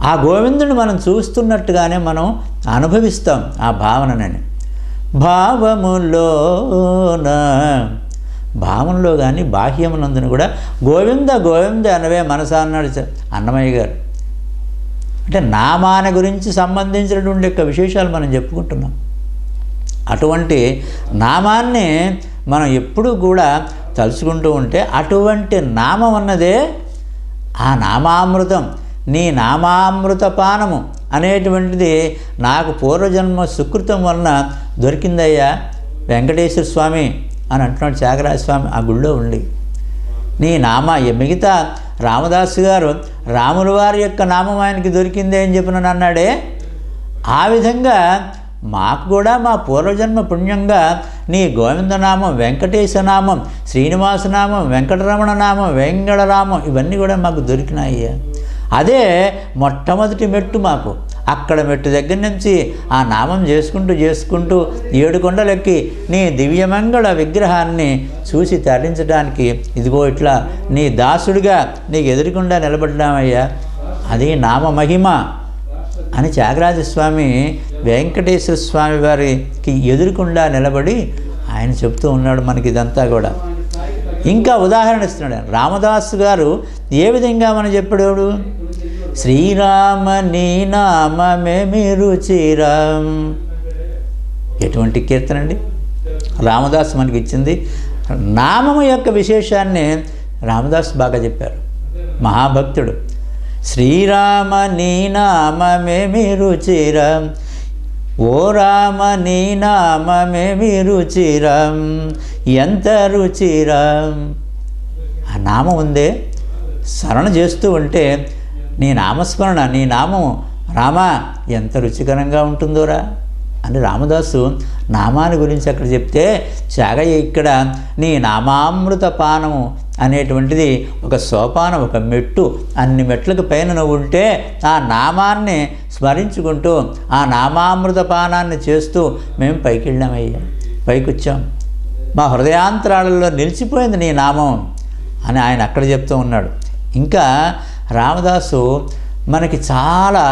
ఆ గోవిందుని మనం చూస్తున్నట్టుగానే మనం అనుభవిస్తాం ఆ భావనని భావములోన భావంలో కానీ బాహ్యమునందున కూడా గోవింద గోవింద అనవే మనసా అన్నాడు చ- అన్నమయ్య గారు అంటే నామాన గురించి సంబంధించినటువంటి యొక్క విశేషాలు మనం చెప్పుకుంటున్నాం అటువంటి నామాన్ని మనం ఎప్పుడూ కూడా తలుచుకుంటూ ఉంటే అటువంటి నామం అన్నదే ఆ నామామృతం నీ నామామృత పానము అనేటువంటిది నాకు పూర్వజన్మ సుకృతం వలన దొరికిందయ్యా వెంకటేశ్వర స్వామి అని అంటున్నాడు త్యాగరాజ స్వామి ఆ గుళ్ళో ఉండి నీ నామ మిగతా రామదాసు గారు రాముల వారి యొక్క నామం ఆయనకి దొరికిందే అని చెప్పిన అన్నాడే ఆ విధంగా మాకు కూడా మా పూర్వజన్మ పుణ్యంగా నీ గోవిందనామం వెంకటేశనామం శ్రీనివాసనామం వెంకటరమణ నామం వెంకటరామం ఇవన్నీ కూడా మాకు దొరికినాయి అదే మొట్టమొదటి మెట్టు మాకు అక్కడ మెట్టు దగ్గర నుంచి ఆ నామం చేసుకుంటూ చేసుకుంటూ ఏడు కొండలెక్కి నీ దివ్యమంగళ విగ్రహాన్ని చూసి తరించడానికి ఇదిగో ఇట్లా నీ దాసుడిగా నీకు ఎదురుకుండా నిలబడ్డామయ్యా అది నామ మహిమ అని త్యాగరాజస్వామి వెంకటేశ్వర స్వామి వారికి ఎదురుకుండా నిలబడి ఆయన చెప్తూ ఉన్నాడు మనకి ఇదంతా కూడా ఇంకా ఉదాహరణ ఇస్తున్నాడు ఆయన. రామదాసు గారు ఏ విధంగా మనం చెప్పాడు శ్రీరామ నీ నామమే మీరు రుచిరామ్ ఎటువంటి కీర్తన అండి రామదాస్ మనకి ఇచ్చింది నామము యొక్క విశేషాన్ని రామదాస్ బాగా చెప్పారు మహాభక్తుడు శ్రీరామ నీ నామమే మీరు రుచిరామ్ ఓ రామ నీ నామమే రుచిరం ఎంత రుచిరం ఆ నామం ఉందే స్మరణ చేస్తూ ఉంటే నీ నామస్మరణ నీ నామం రామా ఎంత రుచికరంగా ఉంటుందోరా అని రామదాసు నామాన్ని గురించి అక్కడ చెప్తే చాగయ్య ఇక్కడ నీ నామామృత పానము అనేటువంటిది ఒక సోపానం ఒక మెట్టు అన్ని మెట్లకు పైన నువ్వు ఉంటే ఆ నామాన్ని స్మరించుకుంటూ ఆ నామామృత పానాన్ని చేస్తూ మేము పైకి వెళ్ళామయ్యా పైకి వచ్చాం మా హృదయాంతరాలలో నిలిచిపోయింది నీ నామం అని ఆయన అక్కడ చెప్తూ ఉన్నాడు ఇంకా రామదాసు మనకి చాలా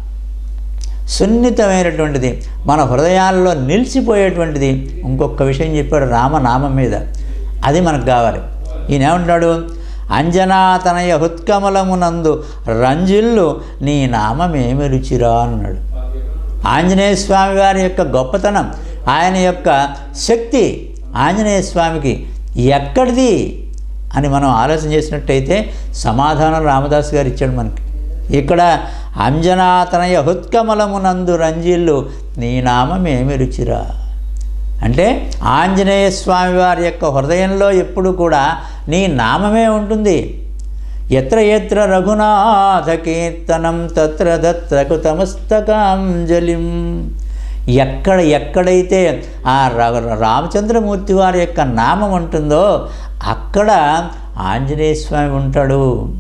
సున్నితమైనటువంటిది మన హృదయాల్లో నిలిచిపోయేటువంటిది ఇంకొక విషయం చెప్పాడు రామనామం మీద అది మనకు కావాలి ఈయన ఏమంటాడు అంజనాతనయ హుత్కమలమునందు రంజిల్లు నీ నామమేమి రుచిరా అన్నాడు ఆంజనేయ స్వామి వారి యొక్క గొప్పతనం ఆయన యొక్క శక్తి ఆంజనేయ స్వామికి ఎక్కడిది అని మనం ఆలోచన చేసినట్టయితే సమాధానం రామదాస్ గారు ఇచ్చాడు మనకి ఇక్కడ అంజనాతనయ హుత్కమలమునందు రంజిల్లు నీ నామమేమి రుచిరా అంటే ఆంజనేయ స్వామి వారి యొక్క హృదయంలో ఎప్పుడు కూడా నీ నామమే ఉంటుంది ఎత్ర ఎత్ర రఘునాథ కీర్తనం తత్ర దత్ర కృతమస్తకాంజలిం ఎక్కడ ఎక్కడైతే ఆ ర- రామచంద్రమూర్తి వారి యొక్క నామం ఉంటుందో అక్కడ ఆంజనేయ స్వామి ఉంటాడు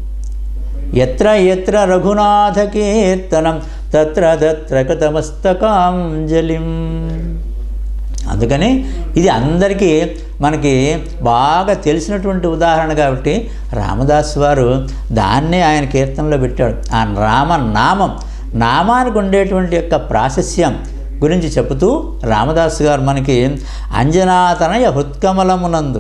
ఎత్ర ఎత్ర రఘునాథ కీర్తనం తత్ర తత్ర కృతమస్తకాంజలిం అందుకని ఇది అందరికీ మనకి బాగా తెలిసినటువంటి ఉదాహరణ కాబట్టి రామదాస్ వారు దాన్నే ఆయన కీర్తనలో పెట్టాడు ఆ రామ నామం నామానికి ఉండేటువంటి యొక్క ప్రాశస్యం గురించి చెబుతూ రామదాస్ గారు మనకి అంజనాతనయ హృత్కమలమునందు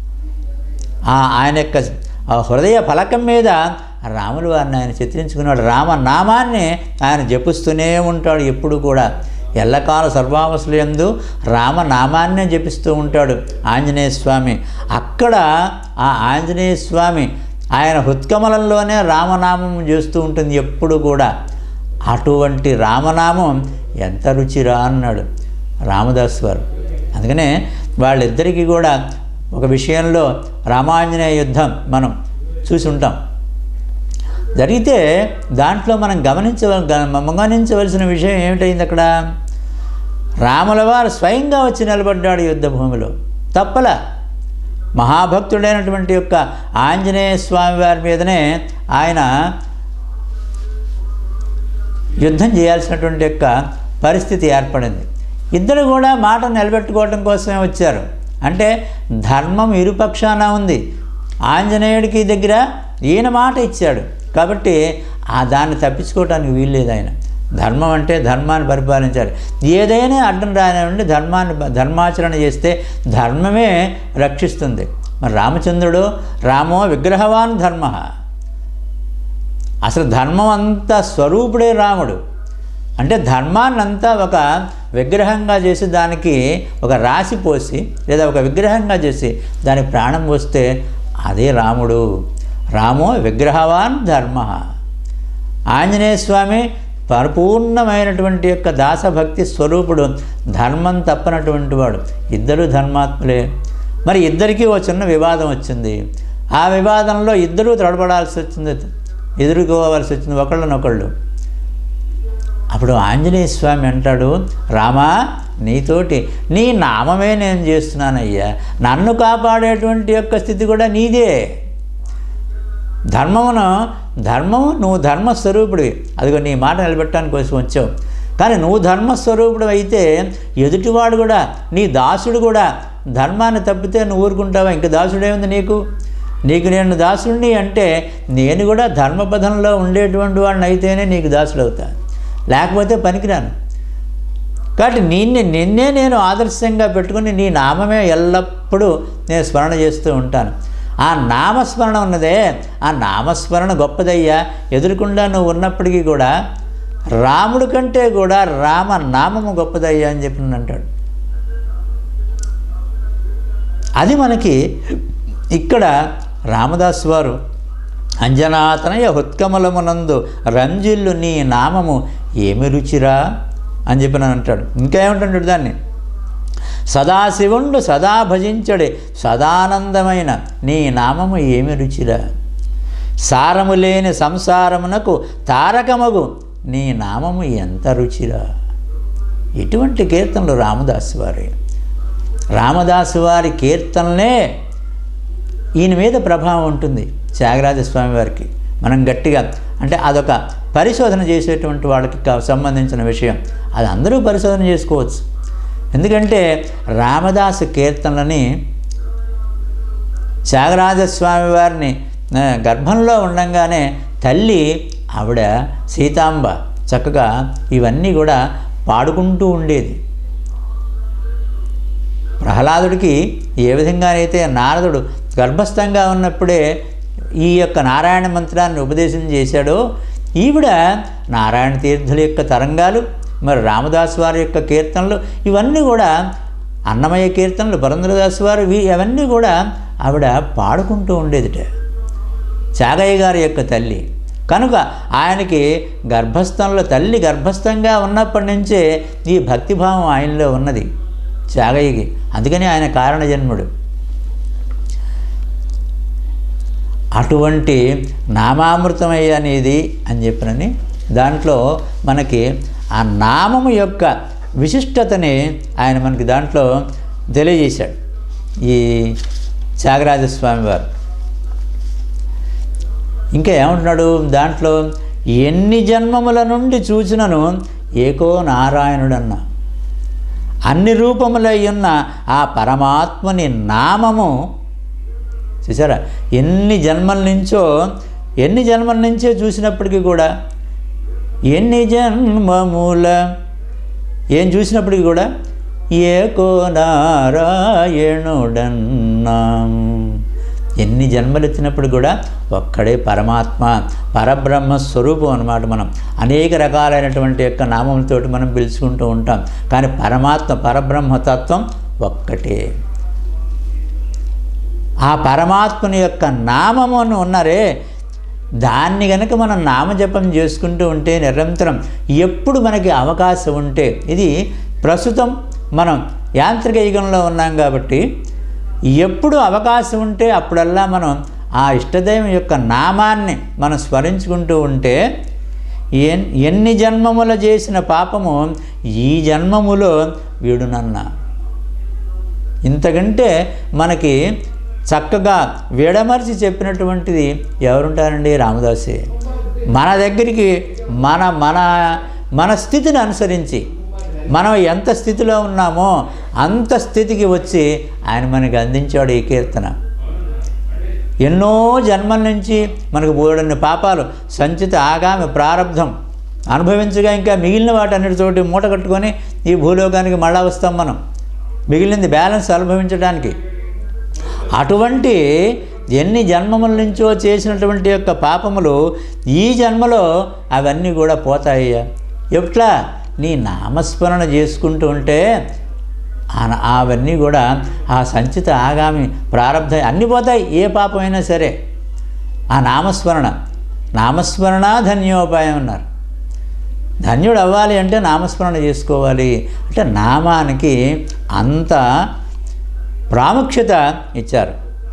ఆ ఆయన యొక్క ఆ హృదయ ఫలకం మీద రాములు వారిని ఆయన చిత్రించుకున్నాడు రామ నామాన్ని ఆయన జపిస్తూనే ఉంటాడు ఎప్పుడు కూడా ఎల్లకాల సర్వావసులు ఎందు రామనామాన్నే జపిస్తూ ఉంటాడు ఆంజనేయ స్వామి అక్కడ ఆ ఆంజనేయ స్వామి ఆయన హృత్కమలంలోనే రామనామం చేస్తూ ఉంటుంది ఎప్పుడు కూడా అటువంటి రామనామం ఎంత రుచిరా అన్నాడు రామదాస్ గారు అందుకనే వాళ్ళిద్దరికీ కూడా ఒక విషయంలో రామాంజనేయ యుద్ధం మనం చూసి ఉంటాం జరిగితే దాంట్లో మనం గమనించవ గ- గమనించవలసిన విషయం ఏమిటైంది అక్కడ రాముల వారు స్వయంగా వచ్చి నిలబడ్డాడు యుద్ధ భూమిలో తప్పల మహాభక్తుడైనటువంటి యొక్క ఆంజనేయ స్వామి వారి మీదనే ఆయన యుద్ధం చేయాల్సినటువంటి యొక్క పరిస్థితి ఏర్పడింది ఇద్దరు కూడా మాట నిలబెట్టుకోవడం కోసమే వచ్చారు అంటే ధర్మం ఇరుపక్షాన ఉంది ఆంజనేయుడికి దగ్గర ఈయన మాట ఇచ్చాడు కాబట్టి ఆ దాన్ని తప్పించుకోవటానికి వీల్లేదు ఆయన ధర్మం అంటే ధర్మాన్ని పరిపాలించాలి ఏదైనా అడ్డం రానివ్వండి ధర్మాన్ని ధర్మాచరణ చేస్తే ధర్మమే రక్షిస్తుంది మరి రామచంద్రుడు రామో విగ్రహవాన్ ధర్మ అసలు ధర్మం అంతా స్వరూపుడే రాముడు అంటే ధర్మాన్నంతా ఒక విగ్రహంగా చేసి దానికి ఒక రాశి పోసి లేదా ఒక విగ్రహంగా చేసి దానికి ప్రాణం పోస్తే అదే రాముడు రామో విగ్రహవాన్ ధర్మ ఆంజనేయ స్వామి పరిపూర్ణమైనటువంటి యొక్క దాసభక్తి స్వరూపుడు ధర్మం తప్పనటువంటి వాడు ఇద్దరు ధర్మాత్ములే మరి ఇద్దరికీ ఓ చిన్న వివాదం వచ్చింది ఆ వివాదంలో ఇద్దరూ తడబడాల్సి వచ్చింది ఎదుర్కోవాల్సి వచ్చింది ఒకళ్ళనొకళ్ళు అప్పుడు ఆంజనేయ స్వామి అంటాడు రామా నీతోటి నీ నామమే నేను చేస్తున్నానయ్యా నన్ను కాపాడేటువంటి యొక్క స్థితి కూడా నీదే ధర్మమును ధర్మము నువ్వు ధర్మస్వరూపుడివి అదిగో నీ మాట నిలబెట్టడానికి కోసం వచ్చావు కానీ నువ్వు ధర్మస్వరూపుడు అయితే ఎదుటివాడు కూడా నీ దాసుడు కూడా ధర్మాన్ని తప్పితే నువ్వు ఊరుకుంటావా ఇంక దాసుడేముంది నీకు నీకు నేను దాసుడిని అంటే నేను కూడా ధర్మపథంలో ఉండేటువంటి వాడిని అయితేనే నీకు దాసుడవుతా లేకపోతే పనికిరాను కాబట్టి నిన్నే నిన్నే నేను ఆదర్శంగా పెట్టుకుని నీ నామమే ఎల్లప్పుడూ నేను స్మరణ చేస్తూ ఉంటాను ఆ నామస్మరణ ఉన్నదే ఆ నామస్మరణ గొప్పదయ్యా ఎదురుకుండా నువ్వు ఉన్నప్పటికీ కూడా రాముడి కంటే కూడా రామ నామము గొప్పదయ్యా అని చెప్పి అంటాడు అది మనకి ఇక్కడ రామదాస్ వారు అంజనాతనయ హుత్కమలమునందు రంజిల్లు నీ నామము ఏమి రుచిరా అని చెప్పి నన్ను అంటాడు ఇంకా ఏమంటాడు దాన్ని సదాశివుండు సదా భజించడే సదానందమైన నీ నామము ఏమి రుచిరా సారము లేని సంసారమునకు తారకమగు నీ నామము ఎంత రుచిరా ఇటువంటి కీర్తనలు రామదాసు వారి రామదాసు వారి కీర్తనలే ఈయన మీద ప్రభావం ఉంటుంది త్యాగరాజ స్వామి వారికి మనం గట్టిగా అంటే అదొక పరిశోధన చేసేటువంటి వాళ్ళకి కా- సంబంధించిన విషయం అది అందరూ పరిశోధన చేసుకోవచ్చు ఎందుకంటే రామదాసు కీర్తనలని త్యాగరాజస్వామి వారిని ఆ, గర్భంలో ఉండంగానే తల్లి ఆవిడ సీతాంబ చక్కగా ఇవన్నీ కూడా పాడుకుంటూ ఉండేది ప్రహ్లాదుడికి ఏ విధంగానైతే నారదుడు గర్భస్థంగా ఉన్నప్పుడే ఈ యొక్క నారాయణ మంత్రాన్ని ఉపదేశం చేశాడో ఈవిడ నారాయణ తీర్థుల యొక్క తరంగాలు మరి రామదాస్ వారి యొక్క కీర్తనలు ఇవన్నీ కూడా అన్నమయ్య కీర్తనలు పురంధరదాస్ వారు ఇవి అవన్నీ కూడా ఆవిడ పాడుకుంటూ ఉండేదిట చాగయ్య గారి యొక్క తల్లి కనుక ఆయనకి గర్భస్థంలో తల్లి గర్భస్థంగా ఉన్నప్పటి నుంచే ఈ భక్తిభావం ఆయనలో ఉన్నది చాగయ్యకి అందుకని ఆయన కారణ జన్ముడు అటువంటి నామామృతమయ్య అనేది అని చెప్పినని దాంట్లో మనకి ఆ నామము యొక్క విశిష్టతని ఆయన మనకి దాంట్లో తెలియజేశాడు ఈ త్యాగరాజస్వామి వారు ఇంకా ఏమంటున్నాడు దాంట్లో ఎన్ని జన్మముల నుండి చూచినను ఏకో నారాయణుడన్నా అన్ని రూపములై ఉన్న ఆ పరమాత్మని నామము చూసారా ఎన్ని జన్మల నుంచో ఎన్ని జన్మల నుంచో చూసినప్పటికీ కూడా ఎన్ని జన్మముల ఏం చూసినప్పటికీ కూడా ఏకో నారాయణుడన్నాం ఎన్ని జన్మలు ఎత్తినప్పుడు కూడా ఒక్కడే పరమాత్మ పరబ్రహ్మ స్వరూపం అన్నమాట మనం అనేక రకాలైనటువంటి యొక్క నామములతోటి మనం పిలుచుకుంటూ ఉంటాం కానీ పరమాత్మ పరబ్రహ్మతత్వం ఒక్కటే ఆ పరమాత్మని యొక్క నామమును ఉన్నారే దాన్ని గనక మనం నామజపం చేసుకుంటూ ఉంటే నిరంతరం ఎప్పుడు మనకి అవకాశం ఉంటే ఇది ప్రస్తుతం మనం యాంత్రిక యుగంలో ఉన్నాం కాబట్టి ఎప్పుడు అవకాశం ఉంటే అప్పుడల్లా మనం ఆ ఇష్టదైవం యొక్క నామాన్ని మనం స్మరించుకుంటూ ఉంటే ఎన్ ఎన్ని జన్మముల చేసిన పాపము ఈ జన్మములో వీడునన్నా ఇంతకంటే మనకి చక్కగా విడమర్చి చెప్పినటువంటిది ఎవరుంటారండి రామదాసే మన దగ్గరికి మన మన మన స్థితిని అనుసరించి మనం ఎంత స్థితిలో ఉన్నామో అంత స్థితికి వచ్చి ఆయన మనకి అందించాడు ఈ కీర్తన ఎన్నో జన్మల నుంచి మనకు బోడన్ని పాపాలు సంచిత ఆగామి ప్రారంధం అనుభవించగా ఇంకా మిగిలిన వాటన్నిటితోటి మూట కట్టుకొని ఈ భూలోకానికి మళ్ళా వస్తాం మనం మిగిలింది బ్యాలెన్స్ అనుభవించడానికి అటువంటి ఎన్ని జన్మముల నుంచో చేసినటువంటి యొక్క పాపములు ఈ జన్మలో అవన్నీ కూడా పోతాయ్యా ఎట్లా నీ నామస్మరణ చేసుకుంటూ ఉంటే ఆ- అవన్నీ కూడా ఆ సంచిత ఆగామి ప్రారంభ అన్నీ పోతాయి ఏ పాపమైనా సరే ఆ నామస్మరణ నామస్మరణ ధన్యోపాయం అన్నారు ధన్యుడు అవ్వాలి అంటే నామస్మరణ చేసుకోవాలి అంటే నామానికి అంత ప్రాముఖ్యత ఇచ్చారు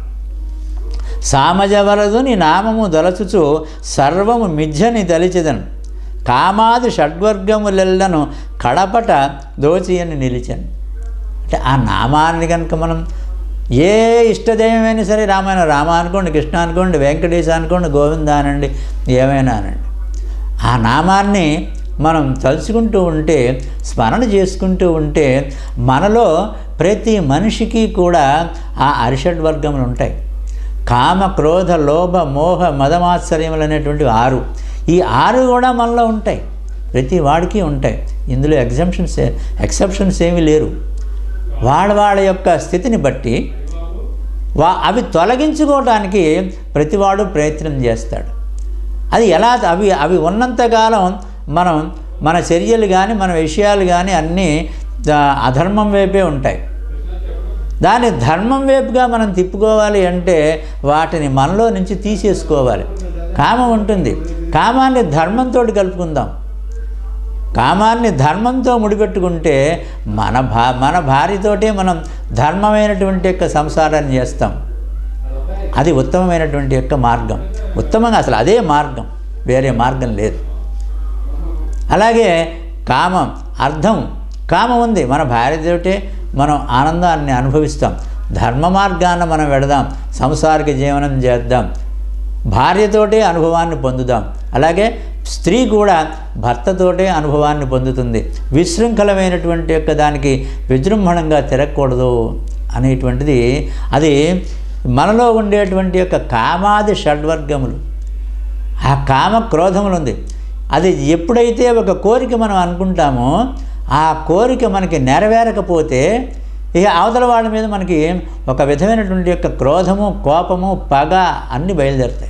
సామజవరదు నీ నామము దలచుచు సర్వము మిథ్యని తలిచెదను కామాది షడ్వర్గములెల్లను కడపట దోచియని నిలిచాను అంటే ఆ నామాన్ని కనుక మనం ఏ ఇష్టదైవమైనా సరే రామాయణ రామ అనుకోండి కృష్ణ అనుకోండి వెంకటేశ అనుకోండి గోవింద అనండి ఏమైనా అనండి ఆ నామాన్ని మనం తలుచుకుంటూ ఉంటే స్మరణ చేసుకుంటూ ఉంటే మనలో ప్రతి మనిషికి కూడా ఆ అరిషడ్ వర్గములు ఉంటాయి కామ క్రోధ లోభ మోహ మదమాత్సర్యములు అనేటువంటి ఆరు ఈ ఆరు కూడా మనలో ఉంటాయి ప్రతి వాడికి ఉంటాయి ఇందులో ఎగ్జంప్షన్స్ ఎక్సెప్షన్స్ ఏమీ లేరు వాళ్ళ వాళ్ళ యొక్క స్థితిని బట్టి వా అవి తొలగించుకోవటానికి ప్రతివాడు ప్రయత్నం చేస్తాడు అది ఎలా అవి అవి ఉన్నంతకాలం మనం మన చర్యలు కానీ మన విషయాలు కానీ అన్నీ దా- అధర్మం వైపే ఉంటాయి దాన్ని ధర్మం వైపుగా మనం తిప్పుకోవాలి అంటే వాటిని మనలో నుంచి తీసేసుకోవాలి కామం ఉంటుంది కామాన్ని ధర్మంతో కలుపుకుందాం కామాన్ని ధర్మంతో ముడిపెట్టుకుంటే మన భా మన భార్యతోటే మనం ధర్మమైనటువంటి యొక్క సంసారాన్ని చేస్తాం అది ఉత్తమమైనటువంటి యొక్క మార్గం ఉత్తమంగా అసలు అదే మార్గం వేరే మార్గం లేదు అలాగే కామం అర్థం కామం ఉంది మన భార్యతోటే మనం ఆనందాన్ని అనుభవిస్తాం ధర్మ మార్గాన మనం వెడదాం సంసారిక జీవనం చేద్దాం భార్యతోటే అనుభవాన్ని పొందుదాం అలాగే స్త్రీ కూడా భర్తతోటే అనుభవాన్ని పొందుతుంది విశృంఖలమైనటువంటి యొక్క దానికి విజృంభణంగా తిరగకూడదు అనేటువంటిది అది మనలో ఉండేటువంటి యొక్క కామాది షడ్వర్గములు ఆ కామ క్రోధములు ఉంది అది ఎప్పుడైతే ఒక కోరిక మనం అనుకుంటామో ఆ కోరిక మనకి నెరవేరకపోతే ఇక అవతల వాళ్ళ మీద మనకి ఒక విధమైనటువంటి యొక్క క్రోధము కోపము పగ అన్నీ బయలుదేరుతాయి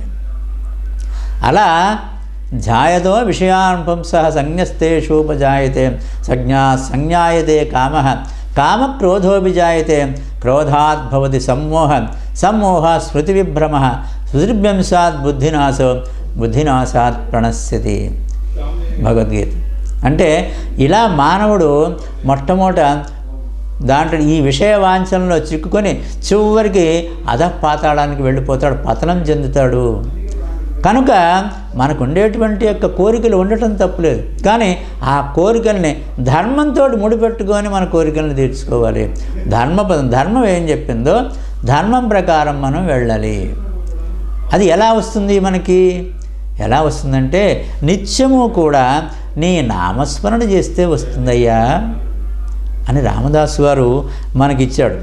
అలా జాయతో విషయానుపంస సంజ్ఞస్తేషూపజాయతే సంజ్ఞా సంజ్ఞాయతే కామ కామక్రోధోభిజాయతే క్రోధాత్ భవతి సమ్మోహ సమ్మోహ స్మృతి విభ్రమ స్మృతిభ్యంసాత్ బుద్ధినాశో బుద్ధినాశాత్ ప్రణశ్యతి భగవద్గీత అంటే ఇలా మానవుడు మొట్టమొదట దాంట్లో ఈ విషయ వాంఛనలో చిక్కుకొని చివరికి అధపాతాళానికి వెళ్ళిపోతాడు పతనం చెందుతాడు కనుక మనకు ఉండేటువంటి యొక్క కోరికలు ఉండటం తప్పులేదు కానీ ఆ కోరికల్ని ధర్మంతో ముడిపెట్టుకొని మన కోరికలను తీర్చుకోవాలి ధర్మ ధర్మం ఏం చెప్పిందో ధర్మం ప్రకారం మనం వెళ్ళాలి అది ఎలా వస్తుంది మనకి ఎలా వస్తుందంటే నిత్యము కూడా నీ నామస్మరణ చేస్తే వస్తుందయ్యా అని రామదాసు గారు మనకిచ్చాడు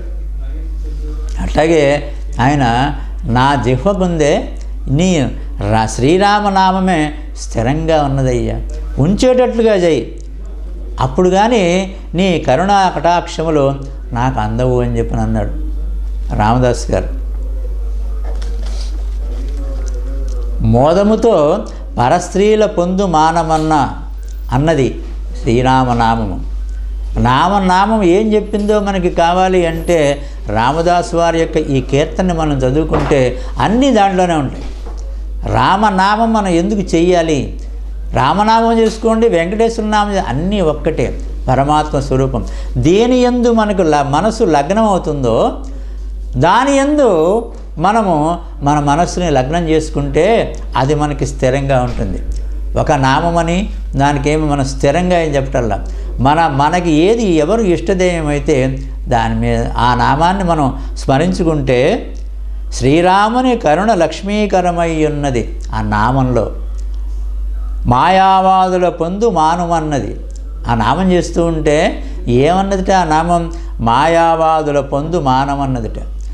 అట్లాగే ఆయన నా జిహ్వకుందే నీ రా శ్రీరామనామమే స్థిరంగా ఉన్నదయ్యా ఉంచేటట్లుగా చేయి అప్పుడు కానీ నీ కరుణా కటాక్షములు నాకు అందవు అని చెప్పి అన్నాడు రామదాస్ గారు మోదముతో పరస్త్రీల పొందు మానమన్న అన్నది శ్రీరామనామము నామనామం ఏం చెప్పిందో మనకి కావాలి అంటే రామదాస్ వారి యొక్క ఈ కీర్తనని మనం చదువుకుంటే అన్నీ దాంట్లోనే ఉంటాయి రామనామం మనం ఎందుకు చెయ్యాలి రామనామం చేసుకోండి వెంకటేశ్వర నామం చే- అన్నీ ఒక్కటే పరమాత్మ స్వరూపం దేని ఎందు మనకు ల మనసు లగ్నం అవుతుందో దాని ఎందు మనము మన మనస్సుని లగ్నం చేసుకుంటే అది మనకి స్థిరంగా ఉంటుంది ఒక నామమని దానికేమి మనం స్థిరంగా ఏం చెప్పటల్లా మన మనకి ఏది ఎవరు ఇష్టదేయమైతే దాని మీద ఆ నామాన్ని మనం స్మరించుకుంటే శ్రీరాముని కరుణ లక్ష్మీకరమై ఉన్నది ఆ నామంలో మాయావాదుల పొందు మానుమన్నది ఆ నామం చేస్తూ ఉంటే ఏమన్నదిట ఆ నామం మాయావాదుల పొందు మానమన్నదిట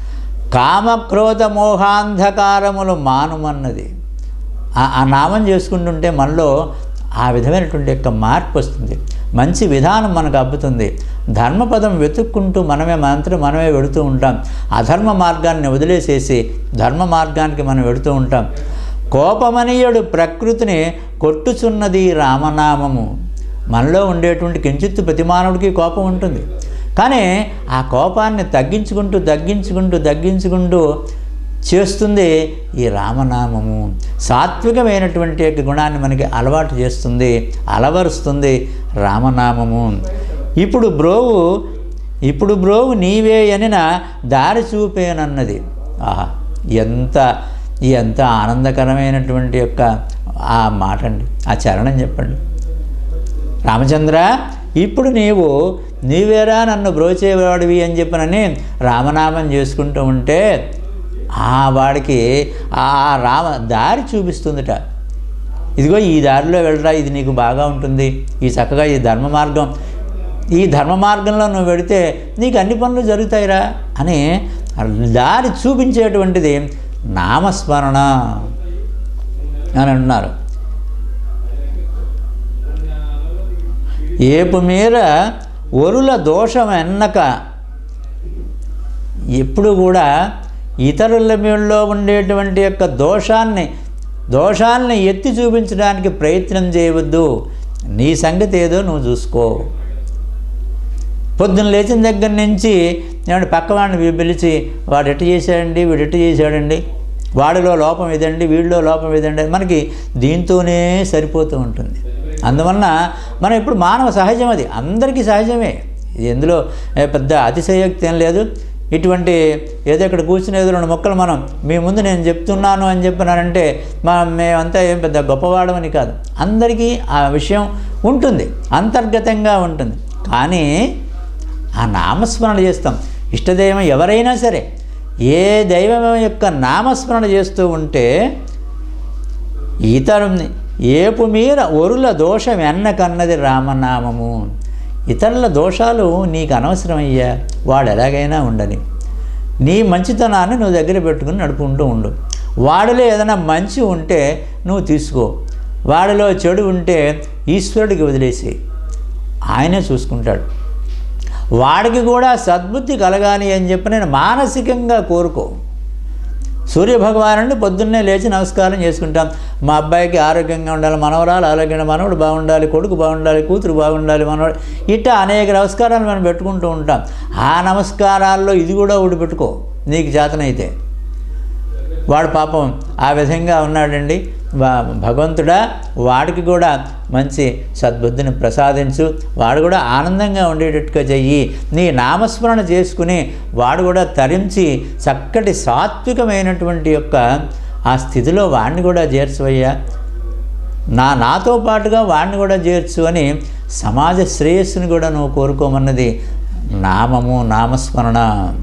కామక్రోధ మోహాంధకారములు మానుమన్నది ఆ- ఆ నామం చేసుకుంటుంటే మనలో ఆ విధమైనటువంటి యొక్క మార్పు వస్తుంది మంచి విధానం మనకు అబ్బుతుంది ధర్మపదం వెతుక్కుంటూ మనమే మనంతట మనమే వెడుతూ ఉంటాం అధర్మ మార్గాన్ని వదిలేసేసి ధర్మ మార్గానికి మనం వెడుతూ ఉంటాం కోపమనీయుడు ప్రకృతిని కొట్టుచున్నది రామనామము మనలో ఉండేటువంటి కించిత్తు ప్రతి మానవుడికి కోపం ఉంటుంది కానీ ఆ కోపాన్ని తగ్గించుకుంటూ తగ్గించుకుంటూ తగ్గించుకుంటూ చేస్తుంది ఈ రామనామము సాత్వికమైనటువంటి యొక్క గుణాన్ని మనకి అలవాటు చేస్తుంది అలవరుస్తుంది రామనామము ఇప్పుడు బ్రోవు ఇప్పుడు బ్రోవు నీవే అనిన దారి చూపేనన్నది ఆహా ఎంత ఎంత ఆనందకరమైనటువంటి యొక్క ఆ మాట అండి ఆ చరణం చెప్పండి రామచంద్ర ఇప్పుడు నీవు నీవేరా నన్ను బ్రోచేవాడివి అని చెప్పనని రామనామం చేసుకుంటూ ఉంటే ఆ వాడికి ఆ రామ దారి చూపిస్తుందిట ఇదిగో ఈ దారిలో వెళ్ళరా ఇది నీకు బాగా ఉంటుంది ఈ చక్కగా ఈ ధర్మ మార్గం ఈ ధర్మ మార్గంలో నువ్వు వెడితే నీకు అన్ని పనులు జరుగుతాయిరా అని దారి చూపించేటువంటిది నామస్మరణ అని అంటున్నారు ఏపు మీర ఒరుల దోషం ఎన్నక ఎప్పుడు కూడా ఇతరుల మీలో ఉండేటువంటి యొక్క దోషాన్ని దోషాన్ని ఎత్తి చూపించడానికి ప్రయత్నం చేయవద్దు నీ సంగతి ఏదో నువ్వు చూసుకో పొద్దున్న లేచిన దగ్గర నుంచి నేను పక్కవాడిని పిలిచి వాడు ఎట్ట చేశాడండి వీడు ఎట్ట చేశాడండి వాడిలో లోపం ఇదండి వీడిలో లోపం ఇదండి మనకి దీంతోనే సరిపోతూ ఉంటుంది అందువలన మనం ఇప్పుడు మానవ సహజం అది అందరికీ సహజమే ఇది ఎందులో ఏ, పెద్ద అతిశయోక్తి ఏం లేదు ఇటువంటి ఏదో ఇక్కడ కూర్చుని ఏదో రెండు మొక్కలు మనం మీ ముందు నేను చెప్తున్నాను అని చెప్పినానంటే మా మేమంతా ఏం పెద్ద గొప్పవాడమని కాదు అందరికీ ఆ విషయం ఉంటుంది అంతర్గతంగా ఉంటుంది కానీ ఆ నామస్మరణ చేస్తాం ఇష్టదైవం ఎవరైనా సరే ఏ దైవం యొక్క నామస్మరణ చేస్తూ ఉంటే ఇతరుని ఏపు మీర ఒరుల దోషం ఎన్నకన్నది రామనామము ఇతరుల దోషాలు నీకు అనవసరమయ్యా వాడు ఎలాగైనా ఉండని నీ మంచితనాన్ని నువ్వు దగ్గర పెట్టుకుని నడుపుకుంటూ ఉండు వాడిలో ఏదైనా మంచి ఉంటే నువ్వు తీసుకో వాడిలో చెడు ఉంటే ఈశ్వరుడికి వదిలేసి ఆయనే చూసుకుంటాడు వాడికి కూడా సద్బుద్ధి కలగాలి అని చెప్పి నేను మానసికంగా కోరుకో సూర్యభగవాను పొద్దున్నే లేచి నమస్కారం చేసుకుంటాం మా అబ్బాయికి ఆరోగ్యంగా ఉండాలి మనవరాలు ఆరోగ్యంగా మనవడు బాగుండాలి కొడుకు బాగుండాలి కూతురు బాగుండాలి మనవడు ఇట్లా అనేక నమస్కారాలు మనం పెట్టుకుంటూ ఉంటాం ఆ నమస్కారాల్లో ఇది కూడా ఒకటి పెట్టుకో నీకు చేతనైతే వాడు పాపం ఆ విధంగా ఉన్నాడండి వా- భగవంతుడా వాడికి కూడా మంచి సద్బుద్ధిని ప్రసాదించు వాడు కూడా ఆనందంగా ఉండేటట్టుగా చెయ్యి నీ నామస్మరణ చేసుకుని వాడు కూడా తరించి చక్కటి సాత్వికమైనటువంటి యొక్క ఆ స్థితిలో వాడిని కూడా చేర్చువయ్యా నా నాతో పాటుగా వాడిని కూడా చేర్చు అని సమాజ శ్రేయస్సుని కూడా నువ్వు కోరుకోమన్నది నామము నామస్మరణ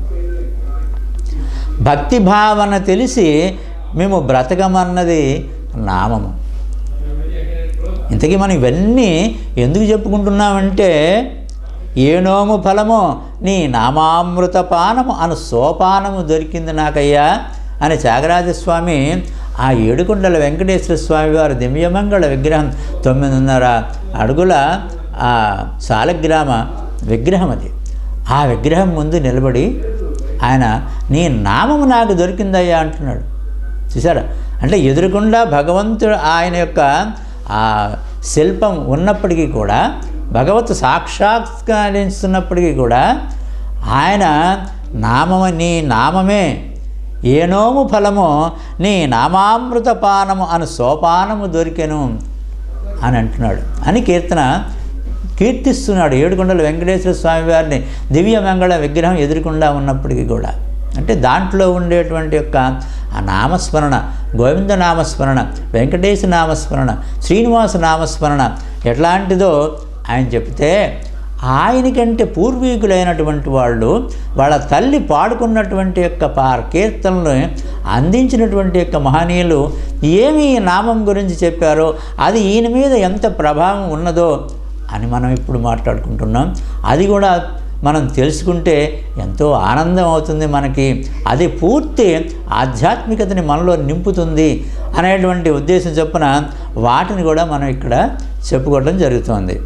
భక్తి భావన తెలిసి మేము బ్రతకమన్నది నామము ఇంతకీ మనం ఇవన్నీ ఎందుకు చెప్పుకుంటున్నామంటే ఏ నోము ఫలమో నీ నామామృత పానము అను సోపానము దొరికింది నాకయ్యా అని త్యాగరాజస్వామి ఆ ఏడుకొండల వెంకటేశ్వర స్వామి వారి దివ్యమంగళ విగ్రహం తొమ్మిదిన్నర అడుగుల ఆ సాలగ్రామ విగ్రహం అది ఆ విగ్రహం ముందు నిలబడి ఆయన నీ నామము నాకు దొరికిందయ్యా అంటున్నాడు చూసారా అంటే ఎదురుకుండా భగవంతుడు ఆయన యొక్క ఆ శిల్పం ఉన్నప్పటికీ కూడా భగవత్ సాక్షాత్కరిస్తున్నప్పటికీ కూడా ఆయన నామము నీ నామమే ఏ నోము ఫలమో నీ నామామృత పానము అను సోపానము దొరికెను అని అంటున్నాడు అని కీర్తన కీర్తిస్తున్నాడు ఏడుకొండల వెంకటేశ్వర స్వామి వారిని దివ్య మంగళ విగ్రహం ఎదురుకుండా ఉన్నప్పటికీ కూడా అంటే దాంట్లో ఉండేటువంటి యొక్క ఆ నామస్మరణ గోవింద నామస్మరణ వెంకటేశ నామస్మరణ శ్రీనివాస నామస్మరణ ఎట్లాంటిదో ఆయన చెప్తే ఆయనకంటే పూర్వీకులైనటువంటి వాళ్ళు వాళ్ళ తల్లి పాడుకున్నటువంటి యొక్క పా కీర్తనలు అందించినటువంటి యొక్క మహనీయులు ఏమి ఈ నామం గురించి చెప్పారో అది ఈయన మీద ఎంత ప్రభావం ఉన్నదో అని మనం ఇప్పుడు మాట్లాడుకుంటున్నాం అది కూడా మనం తెలుసుకుంటే ఎంతో ఆనందం అవుతుంది మనకి అది పూర్తి ఆధ్యాత్మికతని మనలో నింపుతుంది అనేటువంటి ఉద్దేశం చొప్పున వాటిని కూడా మనం ఇక్కడ చెప్పుకోవడం జరుగుతుంది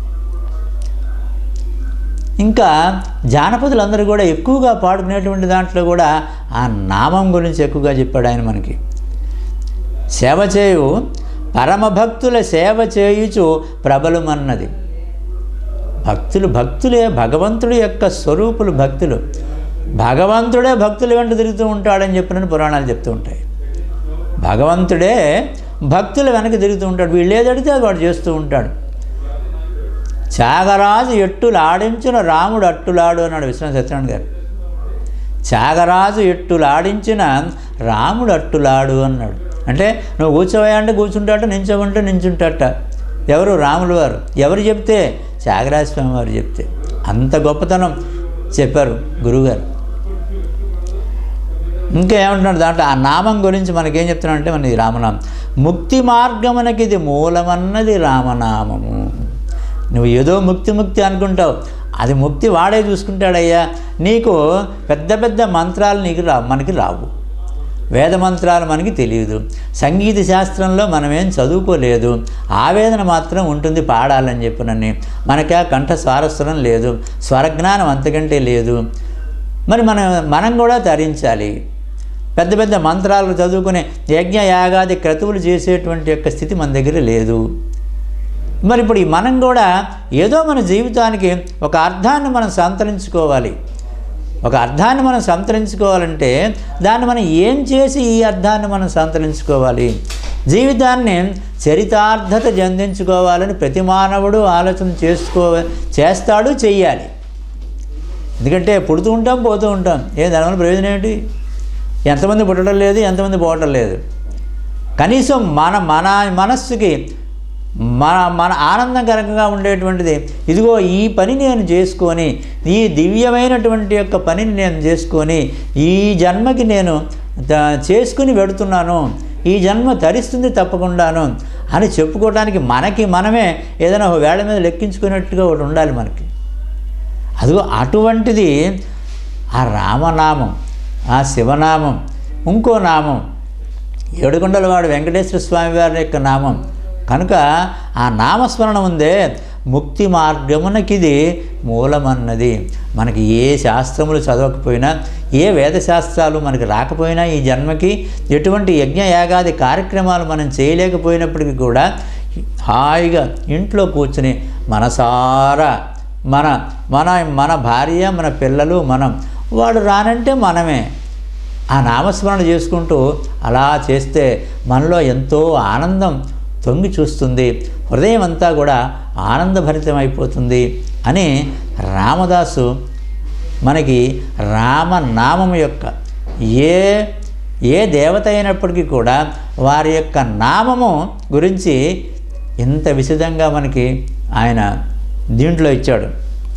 ఇంకా జానపదులందరూ కూడా ఎక్కువగా పాడుకునేటువంటి దాంట్లో కూడా ఆ నామం గురించి ఎక్కువగా చెప్పాడు ఆయన మనకి సేవ చేయు పరమభక్తుల సేవ చేయుచు ప్రబలమన్నది భక్తులు భక్తులే భగవంతుడి యొక్క స్వరూపులు భక్తులు భగవంతుడే భక్తుల వెంట తిరుగుతూ ఉంటాడని చెప్పినని పురాణాలు చెప్తూ ఉంటాయి భగవంతుడే భక్తుల వెనక తిరుగుతూ ఉంటాడు వీళ్ళు ఏదడితే అది వాడు చేస్తూ ఉంటాడు త్యాగరాజు ఎట్టులు ఆడించిన రాముడు అట్టులాడు అన్నాడు విశ్వనాథ సత్యనారాయణ గారు త్యాగరాజు ఎట్టులు ఆడించిన రాముడు అట్టులాడు అన్నాడు అంటే నువ్వు కూర్చోవా అంటే కూర్చుంటాట నించోమంటే నించుంటాట ఎవరు రాములు వారు ఎవరు చెప్తే త్యాగరాజ స్వామి వారు చెప్తే అంత గొప్పతనం చెప్పారు గురువుగారు ఇంకా ఏమంటున్నాడు దాంట్లో ఆ నామం గురించి మనకేం చెప్తున్నాడంటే మన ఇది రామనామం ముక్తి మార్గమునకి ఇది మూలమన్నది రామనామము నువ్వు ఏదో ముక్తి ముక్తి అనుకుంటావు అది ముక్తి వాడే చూసుకుంటాడయ్యా నీకు పెద్ద పెద్ద మంత్రాలు నీకు రా మనకి రావు వేద మంత్రాలు మనకి తెలియదు సంగీత శాస్త్రంలో మనమేం చదువుకోలేదు ఆవేదన మాత్రం ఉంటుంది పాడాలని చెప్పినని మనకి ఆ కంఠ స్వారస్వరం లేదు స్వరజ్ఞానం అంతకంటే లేదు మరి మనం మనం కూడా తరించాలి పెద్ద పెద్ద మంత్రాలు చదువుకునే యజ్ఞ యాగాది క్రతువులు చేసేటువంటి యొక్క స్థితి మన దగ్గర లేదు మరి ఇప్పుడు ఈ మనం కూడా ఏదో మన జీవితానికి ఒక అర్థాన్ని మనం సంతరించుకోవాలి ఒక అర్థాన్ని మనం సంతరించుకోవాలంటే దాన్ని మనం ఏం చేసి ఈ అర్థాన్ని మనం సంతరించుకోవాలి జీవితాన్ని చరితార్థత చెందించుకోవాలని ప్రతి మానవుడు ఆలోచన చేసుకో చేస్తాడు చెయ్యాలి ఎందుకంటే పుడుతూ ఉంటాం పోతూ ఉంటాం ఏ దానివల్ల ప్రయోజనం ఏంటి ఎంతమంది పుట్టడం లేదు ఎంతమంది పోవటం లేదు కనీసం మన మన మనస్సుకి మన మన ఆనందకరంగా ఉండేటువంటిది ఇదిగో ఈ పని నేను చేసుకొని ఈ దివ్యమైనటువంటి యొక్క పనిని నేను చేసుకొని ఈ జన్మకి నేను ద- చేసుకుని వెడుతున్నాను ఈ జన్మ తరిస్తుంది తప్పకుండాను అని చెప్పుకోవడానికి మనకి మనమే ఏదైనా ఒక వేళ మీద లెక్కించుకున్నట్టుగా ఒకటి ఉండాలి మనకి అదిగో అటువంటిది ఆ రామనామం ఆ శివనామం ఇంకో నామం ఏడుకొండల వాడు వెంకటేశ్వర స్వామి వారి యొక్క నామం కనుక ఆ నామస్మరణ ఉందే ముక్తి మార్గమునకిది మూలమన్నది మనకి ఏ శాస్త్రములు చదవకపోయినా ఏ వేద శాస్త్రాలు మనకి రాకపోయినా ఈ జన్మకి ఎటువంటి యజ్ఞ యాగాది కార్యక్రమాలు మనం చేయలేకపోయినప్పటికీ కూడా హాయిగా ఇంట్లో కూర్చుని మనసారా మన మన మన భార్య మన పిల్లలు మనం వాడు రానంటే మనమే ఆ నామస్మరణ చేసుకుంటూ అలా చేస్తే మనలో ఎంతో ఆనందం తొంగి చూస్తుంది హృదయం అంతా కూడా ఆనందభరితమైపోతుంది అని రామదాసు మనకి రామనామం యొక్క ఏ ఏ దేవత అయినప్పటికీ కూడా వారి యొక్క నామము గురించి ఇంత విశదంగా మనకి ఆయన దీంట్లో ఇచ్చాడు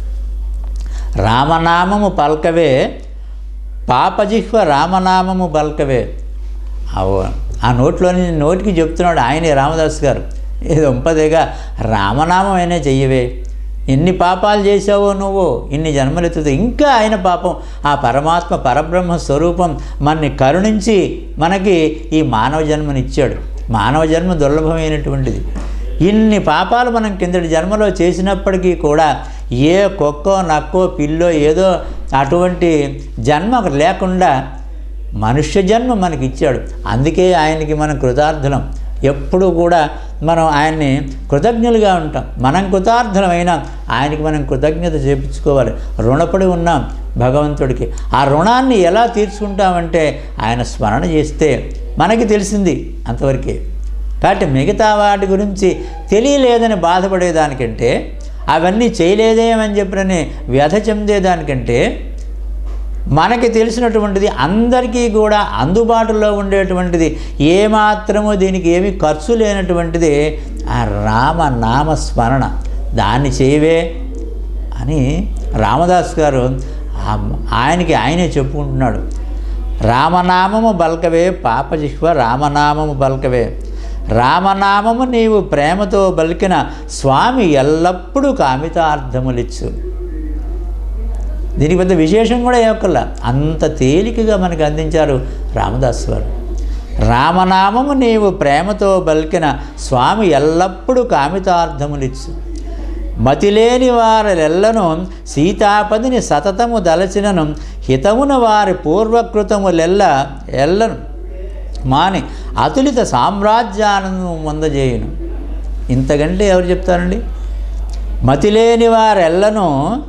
రామనామము పల్కవే పాపజిహ్వ రామనామము పల్కవే అవు ఆ నోట్లోని నోటికి చెప్తున్నాడు ఆయనే రామదాస్ గారు ఏదో ఉంపదేగా రామనామం అయినా చెయ్యవే ఎన్ని పాపాలు చేసావో నువ్వు ఇన్ని జన్మలెత్తుతావు ఇంకా ఆయన పాపం ఆ పరమాత్మ పరబ్రహ్మ స్వరూపం మనని కరుణించి మనకి ఈ మానవ జన్మనిచ్చాడు మానవ జన్మ దుర్లభమైనటువంటిది ఇన్ని పాపాలు మనం కిందటి జన్మలో చేసినప్పటికీ కూడా ఏ కుక్కో నక్కో పిల్లో ఏదో అటువంటి జన్మ లేకుండా మనుష్య జన్మ మనకి ఇచ్చాడు అందుకే ఆయనకి మనం కృతార్థులం ఎప్పుడు కూడా మనం ఆయన్ని కృతజ్ఞులుగా ఉంటాం మనం కృతార్థులమైనా ఆయనకి మనం కృతజ్ఞత చేపించుకోవాలి రుణపడి ఉన్నాం భగవంతుడికి ఆ రుణాన్ని ఎలా తీర్చుకుంటామంటే ఆయన స్మరణ చేస్తే మనకి తెలిసింది అంతవరకే కాబట్టి మిగతా వాటి గురించి తెలియలేదని బాధపడేదానికంటే అవన్నీ చేయలేదేమని చెప్పినని వ్యధ చెందేదానికంటే మనకి తెలిసినటువంటిది అందరికీ కూడా అందుబాటులో ఉండేటువంటిది ఏమాత్రమో దీనికి ఏమీ ఖర్చు లేనటువంటిది ఆ రామ నామ స్మరణ దాన్ని చేయవే అని రామదాస్ గారు ఆ- ఆయనకి ఆయనే చెప్పుకుంటున్నాడు రామనామము బల్కవే పాపజిహ్వ రామనామము బల్కవే రామనామము నీవు ప్రేమతో బలికిన స్వామి ఎల్లప్పుడూ కామితార్థములిచ్చు దీనికి పెద్ద విశేషం కూడా ఏమక్కర్లా అంత తేలికగా మనకు అందించారు రామదాస్ వారు రామనామము నీవు ప్రేమతో బల్కిన స్వామి ఎల్లప్పుడూ కామితార్థములిచ్చు మతిలేని వారెల్లను సీతాపదిని సతతము దలచినను హితమున వారి పూర్వకృతములెల్ల ఎల్లను మాని అతులిత సామ్రాజ్యానందము పొందజేయును ఇంతకంటే ఎవరు చెప్తారండి మతిలేని వారెల్లను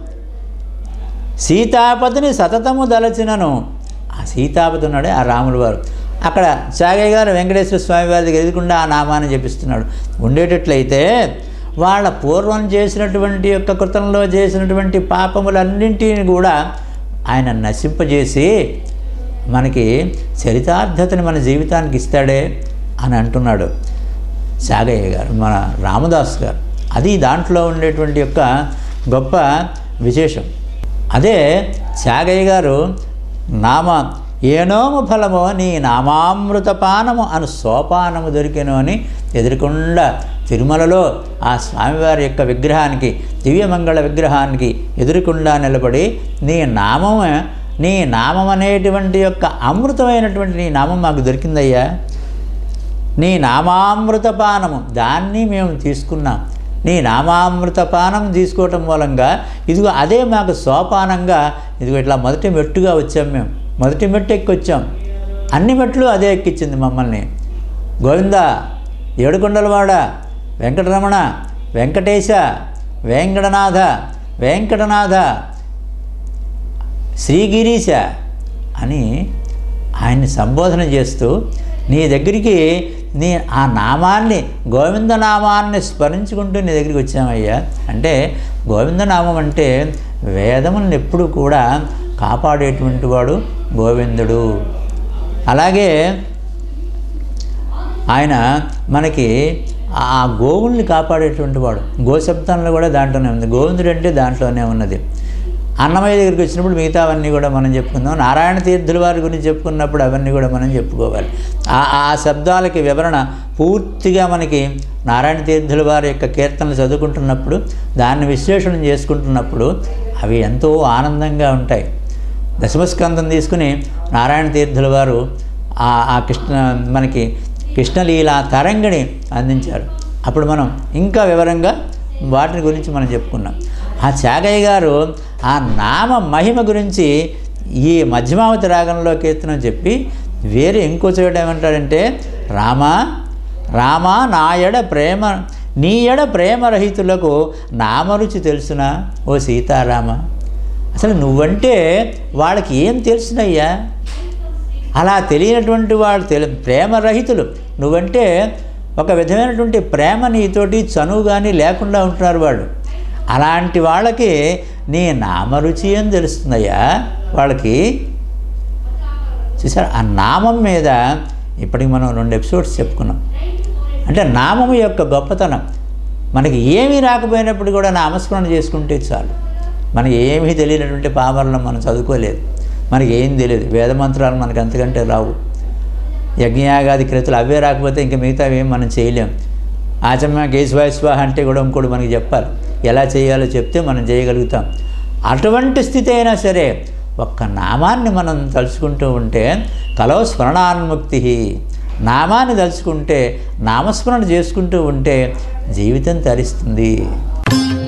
సీతాపతిని సతతము దలచినను ఆ సీతాపతి ఉన్నాడే ఆ రాముల వారు అక్కడ చాగయ్య గారు వెంకటేశ్వర స్వామి వారి దగ్గర ఎదుకుండా ఆ నామాన్ని జపిస్తున్నాడు ఉండేటట్లయితే వాళ్ళ పూర్వం చేసినటువంటి యొక్క కృతంలో చేసినటువంటి పాపములన్నింటిని కూడా ఆయన నశింపజేసి మనకి చరితార్థతని మన జీవితానికి ఇస్తాడే అని అంటున్నాడు సాగయ్య గారు మన రామదాస్ గారు అది దాంట్లో ఉండేటువంటి యొక్క గొప్ప విశేషం అదే త్యాగయ్య గారు నామ ఏనోము ఫలమో నీ నామామృతపానము అను సోపానము దొరికెను అని ఎదురుకుండా తిరుమలలో ఆ స్వామివారి యొక్క విగ్రహానికి దివ్యమంగళ విగ్రహానికి ఎదురుకుండా నిలబడి నీ నామము నీ నామం అనేటువంటి యొక్క అమృతమైనటువంటి నీ నామం మాకు దొరికిందయ్యా నీ నామామృతపానము దాన్ని మేము తీసుకున్నాం నీ నామామృతపానం తీసుకోవటం మూలంగా ఇదిగో అదే మాకు సోపానంగా ఇదిగో ఇట్లా మొదటి మెట్టుగా వచ్చాం మేము మొదటి మెట్టు ఎక్కి వచ్చాం అన్ని మెట్లు అదే ఎక్కించింది మమ్మల్ని గోవింద ఏడుకొండలవాడ వెంకటరమణ వెంకటేశ వెంకటనాథ వెంకటనాథ శ్రీగిరీశ అని ఆయన్ని సంబోధన చేస్తూ నీ దగ్గరికి నీ ఆ నామాన్ని గోవిందనామాన్ని స్మరించుకుంటూ నీ దగ్గరికి వచ్చామయ్యా అంటే గోవిందనామం అంటే వేదములను ఎప్పుడు కూడా కాపాడేటువంటి వాడు గోవిందుడు అలాగే ఆయన మనకి ఆ గోవుల్ని కాపాడేటువంటి వాడు గోశబ్దంలో కూడా దాంట్లోనే ఉంది గోవిందుడు అంటే దాంట్లోనే ఉన్నది అన్నమయ్య దగ్గరికి వచ్చినప్పుడు మిగతావన్నీ కూడా మనం చెప్పుకుందాం నారాయణ తీర్థుల వారి గురించి చెప్పుకున్నప్పుడు అవన్నీ కూడా మనం చెప్పుకోవాలి ఆ ఆ శబ్దాలకి వివరణ పూర్తిగా మనకి నారాయణ తీర్థుల వారి యొక్క కీర్తనలు చదువుకుంటున్నప్పుడు దాన్ని విశ్లేషణ చేసుకుంటున్నప్పుడు అవి ఎంతో ఆనందంగా ఉంటాయి దశమస్కందం తీసుకుని నారాయణ తీర్థుల వారు ఆ ఆ కృష్ణ మనకి కృష్ణలీల తరంగిణి అందించారు అప్పుడు మనం ఇంకా వివరంగా వాటిని గురించి మనం చెప్పుకున్నాం ఆ త్యాగయ్య గారు ఆ నామ మహిమ గురించి ఈ మధ్యమావతి రాగంలో కీర్తనం చెప్పి వేరే ఇంకో చోట ఏమంటాడంటే రామా రామా నాయడ ప్రేమ నీ ఎడ ప్రేమరహితులకు నామరుచి తెలుసునా ఓ సీతారామ అసలు నువ్వంటే వాళ్ళకి ఏం తెలుసునయ్యా అలా తెలియనటువంటి వాళ్ళు తెలి ప్రేమరహితులు నువ్వంటే ఒక విధమైనటువంటి ప్రేమ నీతోటి చనువు కానీ లేకుండా ఉంటున్నారు వాళ్ళు అలాంటి వాళ్ళకి నీ నామరుచి అని తెలుస్తుందయ్యా వాళ్ళకి చూసారు ఆ నామం మీద ఇప్పటికి మనం రెండు ఎపిసోడ్స్ చెప్పుకున్నాం అంటే నామము యొక్క గొప్పతనం మనకి ఏమీ రాకపోయినప్పుడు కూడా నామస్మరణ చేసుకుంటే చాలు మనకి ఏమీ తెలియనటువంటి పామరలను మనం చదువుకోలేదు మనకి ఏం తెలియదు వేదమంత్రాలు మనకు అంతకంటే రావు యజ్ఞయాగాది క్రతులు అవే రాకపోతే ఇంకా మిగతా ఏం మనం చేయలేం ఆచమ్మ కేశవాస్వాహ అంటే కూడా ఇంకోటి మనకి చెప్పాలి ఎలా చేయాలో చెప్తే మనం చేయగలుగుతాం అటువంటి స్థితి అయినా సరే ఒక్క నామాన్ని మనం తలుచుకుంటూ ఉంటే కలో స్మరణాన్ముక్తి నామాన్ని తలుచుకుంటే నామస్మరణ చేసుకుంటూ ఉంటే జీవితం తరిస్తుంది